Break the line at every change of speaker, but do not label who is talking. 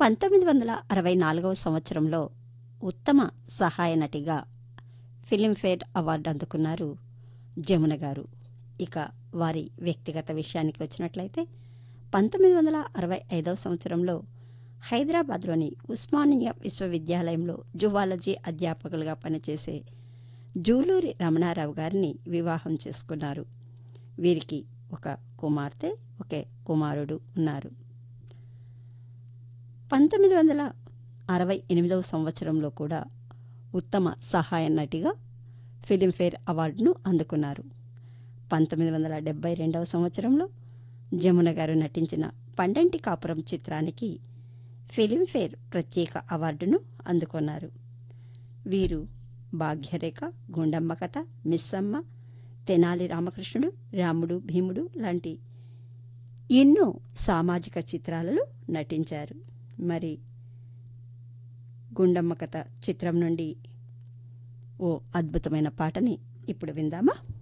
పంతొమ్మిది వందల అరవై నాలుగవ సంవత్సరంలో ఉత్తమ సహాయ నటిగా ఫిలింఫేర్ అవార్డు అందుకున్నారు జమున గారు ఇక వారి వ్యక్తిగత విషయానికి వచ్చినట్లయితే పంతొమ్మిది వందల అరవై ఐదవ సంవత్సరంలో హైదరాబాద్లోని ఉస్మానియా విశ్వవిద్యాలయంలో జువాలజీ అధ్యాపకులుగా పనిచేసే జూలూరి రమణారావు గారిని వివాహం చేసుకున్నారు వీరికి ఒక కుమార్తె ఒకే కుమారుడు ఉన్నారు పంతొమ్మిది వందల అరవై ఎనిమిదవ సంవత్సరంలో కూడా ఉత్తమ సహాయ నటిగా ఫిలింఫేర్ అవార్డును అందుకున్నారు పంతొమ్మిది వందల డెబ్బై రెండవ సంవత్సరంలో జమున గారు నటించిన పండంటి కాపురం చిత్రానికి ఫిలింఫేర్ ప్రత్యేక అవార్డును అందుకున్నారు వీరు భాగ్యరేఖ గుండమ్మ కథ మిస్సమ్మ తెనాలి రామకృష్ణుడు రాముడు భీముడు లాంటి ఎన్నో సామాజిక చిత్రాలలో నటించారు మరి గుండమ్మ కథ చిత్రం నుండి ఓ అద్భుతమైన పాటని ఇప్పుడు విందామా